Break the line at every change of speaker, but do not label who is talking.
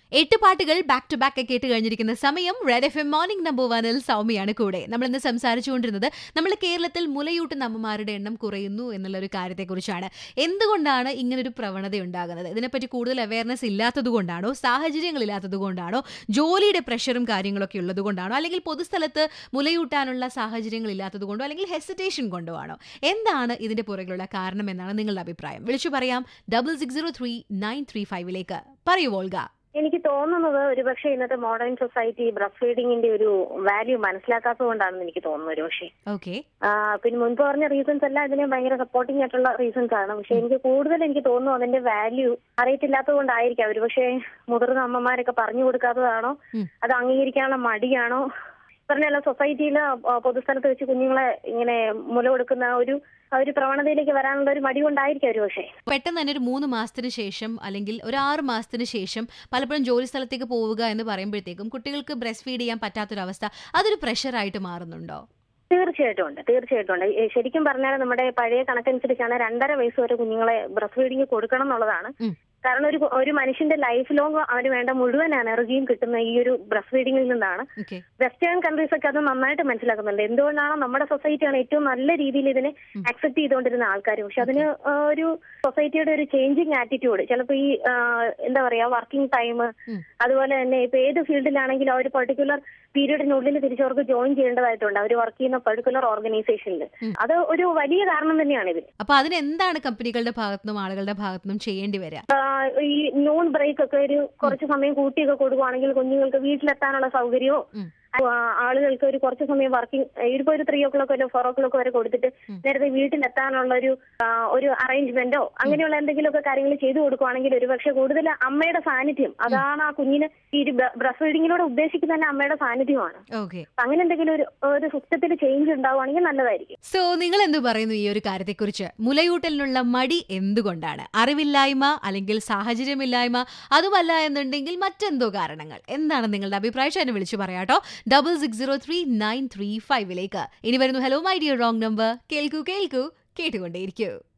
എട്ട് പാട്ടുകൾ back to back കേട്ട് കഴിഞ്ഞിരിക്കുന്ന സമയം Red F M morning number വനിൽ സൗമ്യയാണ് കൂടെ നമ്മൾ ഇന്ന് സംസാരിച്ചുകൊണ്ടിരുന്നത് നമ്മുടെ കേരളത്തിൽ മുലയൂട്ടുന്ന അമ്മമാരുടെ എണ്ണം കുറയുന്നു എന്നുള്ള ഒരു കാര്യത്തെക്കുറിച്ചാണ് എന്തുകൊണ്ടാണ് ഇങ്ങനൊരു പ്രവണത ഉണ്ടാകുന്നത് ഇതിനെപ്പറ്റി കൂടുതൽ അവയർനെസ് ഇല്ലാത്തത് കൊണ്ടാണോ സാഹചര്യങ്ങൾ ഇല്ലാത്തത് കൊണ്ടാണോ ജോലിയുടെ പ്രഷറും കാര്യങ്ങളൊക്കെ ഉള്ളത് കൊണ്ടാണോ അല്ലെങ്കിൽ പൊതുസ്ഥലത്ത് മുലയൂട്ടാനുള്ള സാഹചര്യങ്ങൾ ഇല്ലാത്തത് കൊണ്ടോ അല്ലെങ്കിൽ ഹെസിറ്റേഷൻ കൊണ്ടോ ആണോ എന്താണ് ഇതിന്റെ പുറകിലുള്ള കാരണം എന്നാണ് നിങ്ങളുടെ അഭിപ്രായം വിളിച്ചു പറയാം double six zero three nine three ഫൈവിലേക്ക് പറയൂ വോൾഗ
എനിക്ക് തോന്നുന്നത് ഒരുപക്ഷെ ഇന്നത്തെ മോഡേൺ സൊസൈറ്റി ബ്രസ്റ്റ് ഫീഡിങ്ങിന്റെ ഒരു വാല്യൂ മനസ്സിലാക്കാത്തത് കൊണ്ടാണെന്ന് എനിക്ക് തോന്നുന്നു ഒരുപക്ഷെ
ഓക്കെ
ആ, പിന്നെ മുൻപ് പറഞ്ഞ റീസൺസ് എല്ലാം ഇതിന് ഭയങ്കര സപ്പോർട്ടിംഗ് ആയിട്ടുള്ള റീസൺസ് ആണ് പക്ഷെ എനിക്ക് കൂടുതൽ എനിക്ക് തോന്നുന്നു അതിന്റെ വാല്യൂ അറിയത്തില്ലാത്തത് കൊണ്ടായിരിക്കാം ഒരുപക്ഷെ മുതിർന്ന അമ്മമാരൊക്കെ പറഞ്ഞു കൊടുക്കാത്തതാണോ
ഉം.
അത് അംഗീകരിക്കാനുള്ള മടിയാണോ പറഞ്ഞല്ല സൊസൈറ്റിയിൽ പൊതുസ്ഥലത്ത് വെച്ച് കുഞ്ഞുങ്ങളെ ഇങ്ങനെ മുല കൊടുക്കുന്ന ആ ഒരു ആ ഒരു പ്രവണതയിലേക്ക് വരാനുള്ള ഒരു മടി കൊണ്ടായിരിക്കാം ഒരുപക്ഷെ
പെട്ടെന്ന് തന്നെ ഒരു മൂന്ന് മാസത്തിന് ശേഷം അല്ലെങ്കിൽ ഒരു ആറ് മാസത്തിന് ശേഷം പലപ്പോഴും ജോലി സ്ഥലത്തേക്ക് പോവുക എന്ന് പറയുമ്പോഴത്തേക്കും കുട്ടികൾക്ക് ബ്രസ്റ്റ് ഫീഡ് ചെയ്യാൻ പറ്റാത്തൊരവസ്ഥ അതൊരു പ്രഷറായിട്ട് മാറുന്നുണ്ടോ
തീർച്ചയായിട്ടും ഉണ്ട് തീർച്ചയായിട്ടും ഉണ്ട് ഏ, ശരിക്കും പറഞ്ഞാൽ നമ്മുടെ പഴയ കണക്കനുസരിച്ചാണ് രണ്ടര വയസ്സ് വരെ കുഞ്ഞുങ്ങളെ ബ്രസ്റ്റ് ഫീഡിങ് കൊടുക്കണം എന്നുള്ളതാണ്
ഉം.
കാരണം ഒരു ഒരു മനുഷ്യന്റെ ലൈഫ് ലോങ് അവന് വേണ്ട മുഴുവൻ എനർജിയും കിട്ടുന്ന ഈ ഒരു ബ്രസ്റ്റ് ഫീഡിങ്ങിൽ നിന്നാണ്
ഓക്കെ
വെസ്റ്റേൺ കൺട്രീസ് ഒക്കെ അത് നന്നായിട്ട് മനസ്സിലാക്കുന്നുണ്ട് എന്തുകൊണ്ടാണ് നമ്മുടെ സൊസൈറ്റിയാണ് ഏറ്റവും നല്ല രീതിയിൽ ഇതിനെ
ഉം.
അക്സെപ്റ്റ് ചെയ്തുകൊണ്ടിരുന്ന ആൾക്കാർ പക്ഷെ അതിന് ആ, ഒരു സൊസൈറ്റിയുടെ ഒരു ചേഞ്ചിങ് ആറ്റിറ്റ്യൂഡ് ചിലപ്പോൾ ഈ ആ, എന്താ പറയാ വർക്കിംഗ് ടൈം
ഉം.
അതുപോലെ തന്നെ ഇപ്പൊ ഏത് ഫീൽഡിലാണെങ്കിലും ആ ഒരു പെർട്ടിക്കുലർ പീരീഡിനുള്ളിൽ തിരിച്ചവർക്ക് ജോയിൻ ചെയ്യേണ്ടതായിട്ടുണ്ട് അവർ വർക്ക് ചെയ്യുന്ന പെർട്ടിക്കുലർ ഓർഗനൈസേഷനിൽ
ഉം.
അത് ഒരു വലിയ കാരണം തന്നെയാണ് ഇതിന്
അപ്പൊ അതിന് എന്താണ് കമ്പനികളുടെ ഭാഗത്തുനിന്നും ആളുകളുടെ ഭാഗത്തുനിന്നും ചെയ്യേണ്ടി വരിക
ആ, ഈ നൂൺ ബ്രേക്ക് ഒക്കെ ഒരു കുറച്ച് സമയം കൂട്ടിയൊക്കെ കൊടുക്കുവാണെങ്കിൽ കുഞ്ഞുങ്ങൾക്ക് വീട്ടിലെത്താനുള്ള സൗകര്യമോ
ഉം.
ആ, ആളുകൾക്ക് ഒരു കുറച്ച് സമയം വർക്കിംഗ് ഇതിപ്പോ ഒരു ത്രീ ഓ ക്ലോക്ക് വരെ ഫോർ ഓ ക്ലോക്ക് വരെ കൊടുത്തിട്ട്
ഉം.
നേരത്തെ വീട്ടിലെത്താനുള്ള ഒരു ആ, ഒരു അറേഞ്ച്മെന്റോ അങ്ങനെയുള്ള എന്തെങ്കിലുമൊക്കെ കാര്യങ്ങൾ ചെയ്തു കൊടുക്കുവാണെങ്കിൽ ഒരുപക്ഷെ കൂടുതൽ അമ്മയുടെ സാന്നിധ്യം അതാണ് ആ കുഞ്ഞിന് ഈ ബ്രസ്റ്റ് ഫീഡിങ്ങിലൂടെ ഉദ്ദേശിക്കുന്ന തന്നെ അമ്മയുടെ സാന്നിധ്യമാണ്
ഓക്കെ
അപ്പൊ അങ്ങനെ എന്തെങ്കിലും ഒരു ഒരു സിസ്റ്റത്തിൽ ചേഞ്ച് ഉണ്ടാവുകയാണെങ്കിൽ നല്ലതായിരിക്കും
സോ നിങ്ങൾ എന്ത് പറയുന്നു ഈ ഒരു കാര്യത്തെക്കുറിച്ച് മുലയൂട്ടലിനുള്ള മടി എന്തുകൊണ്ടാണ് അറിവില്ലായ്മ അല്ലെങ്കിൽ സാഹചര്യമില്ലായ്മ അതുമല്ല എന്നുണ്ടെങ്കിൽ മറ്റെന്തോ കാരണങ്ങൾ എന്താണ് നിങ്ങളുടെ അഭിപ്രായം എന്നെ വിളിച്ചു പറയാട്ടോ double six zero three nine three ഫൈവിലേക്ക് ഇനി വരുന്നു hello my dear wrong number കേൾക്കൂ കേൾക്കൂ കേട്ടുകൊണ്ടേയിരിക്കൂ